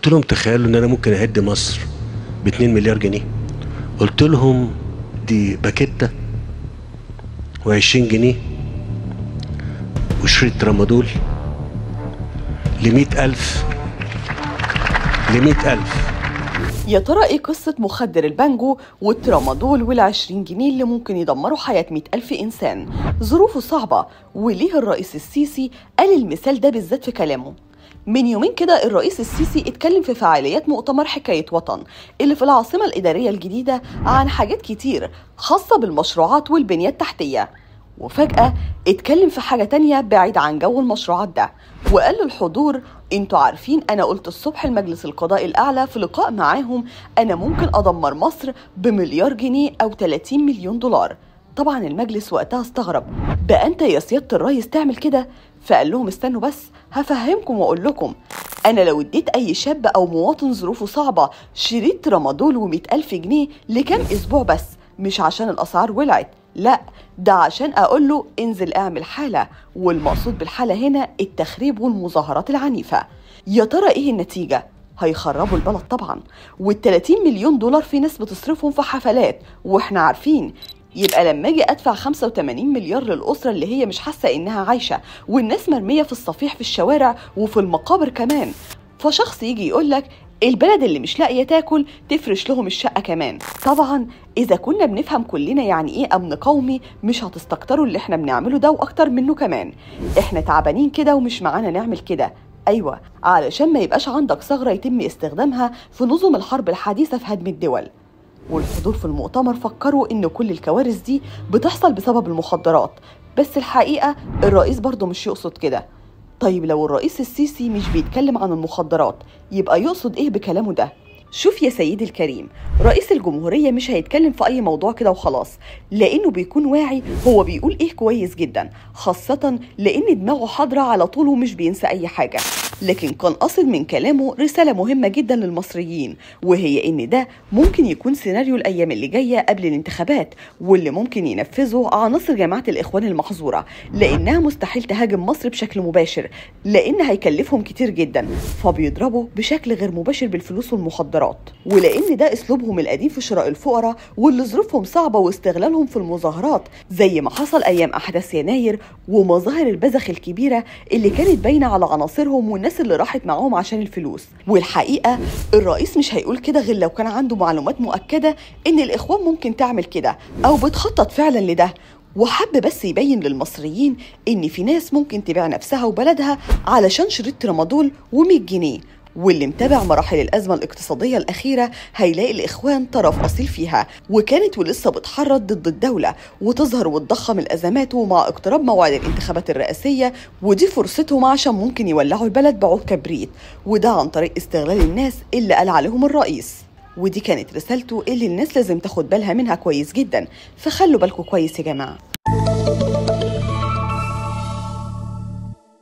قلت لهم تخيلوا ان انا ممكن اهد مصر ب 2 مليار جنيه قلت لهم دي باكيتة و20 جنيه وشريط ترامادول لمئة ألف لمئة ألف يا ترى ايه قصة مخدر البانجو والترامادول والعشرين جنيه اللي ممكن يدمروا حياة مئة ألف إنسان ظروفه صعبة وليه الرئيس السيسي قال المثال ده بالذات في كلامه من يومين كده الرئيس السيسي اتكلم في فعاليات مؤتمر حكاية وطن اللي في العاصمة الإدارية الجديدة عن حاجات كتير خاصة بالمشروعات والبنية التحتية وفجأة اتكلم في حاجة تانية بعيد عن جو المشروعات ده وقال للحضور انتوا عارفين انا قلت الصبح لمجلس القضاء الاعلى في لقاء معاهم انا ممكن ادمر مصر بمليار جنيه او 30 مليون دولار طبعا المجلس وقتها استغرب بقى انت يا سياده الريس تعمل كده فقال لهم استنوا بس هفهمكم واقول لكم انا لو اديت اي شاب او مواطن ظروفه صعبه شريط ترامادول و ألف جنيه لكام اسبوع بس مش عشان الاسعار ولعت لا ده عشان اقول له انزل اعمل حاله والمقصود بالحاله هنا التخريب والمظاهرات العنيفه يا ترى ايه النتيجه هيخربوا البلد طبعا وال30 مليون دولار في ناس بتصرفهم في حفلات واحنا عارفين يبقى لما اجي ادفع 85 مليار للاسره اللي هي مش حاسه انها عايشه والناس مرميه في الصفيح في الشوارع وفي المقابر كمان فشخص يجي يقول لك البلد اللي مش لاقيه تاكل تفرش لهم الشقه كمان طبعا اذا كنا بنفهم كلنا يعني ايه امن قومي مش هتستكتروا اللي احنا بنعمله ده واكتر منه كمان احنا تعبانين كده ومش معانا نعمل كده ايوه علشان ما يبقاش عندك ثغره يتم استخدامها في نظم الحرب الحديثه في هدم الدول والحضور في المؤتمر فكروا ان كل الكوارث دي بتحصل بسبب المخدرات بس الحقيقه الرئيس برضه مش يقصد كده طيب لو الرئيس السيسي مش بيتكلم عن المخدرات يبقى يقصد ايه بكلامه ده شوف يا سيدي الكريم رئيس الجمهورية مش هيتكلم في أي موضوع كده وخلاص لأنه بيكون واعي هو بيقول إيه كويس جدا خاصة لأن دماغه حاضرة على طول ومش بينسى أي حاجة لكن كان قصد من كلامه رسالة مهمة جدا للمصريين وهي إن ده ممكن يكون سيناريو الأيام اللي جاية قبل الانتخابات واللي ممكن ينفذه عناصر جماعة الإخوان المحظورة لأنها مستحيل تهاجم مصر بشكل مباشر لأن هيكلفهم كتير جدا فبيضربوا بشكل غير مباشر بالفلوس والمخدرات ولأن ده أسلوبهم القديم في شراء الفقراء واللي ظروفهم صعبة واستغلالهم في المظاهرات زي ما حصل أيام أحداث يناير ومظاهر البذخ الكبيرة اللي كانت باينة على عناصرهم والناس اللي راحت معاهم عشان الفلوس والحقيقة الرئيس مش هيقول كده غير لو كان عنده معلومات مؤكدة إن الإخوان ممكن تعمل كده أو بتخطط فعلا لده وحب بس يبين للمصريين إن في ناس ممكن تبيع نفسها وبلدها علشان شريط ترامادول و100 جنيه واللي متابع مراحل الأزمة الاقتصادية الأخيرة هيلاقي الإخوان طرف أصيل فيها وكانت ولسه بتحرض ضد الدولة وتظهر وتضخم الأزمات ومع اقتراب موعد الانتخابات الرئاسية ودي فرصتهم عشان ممكن يولعوا البلد بعود كبريت وده عن طريق استغلال الناس اللي قال عليهم الرئيس ودي كانت رسالته اللي الناس لازم تاخد بالها منها كويس جدا فخلوا بالكم كويس يا جماعه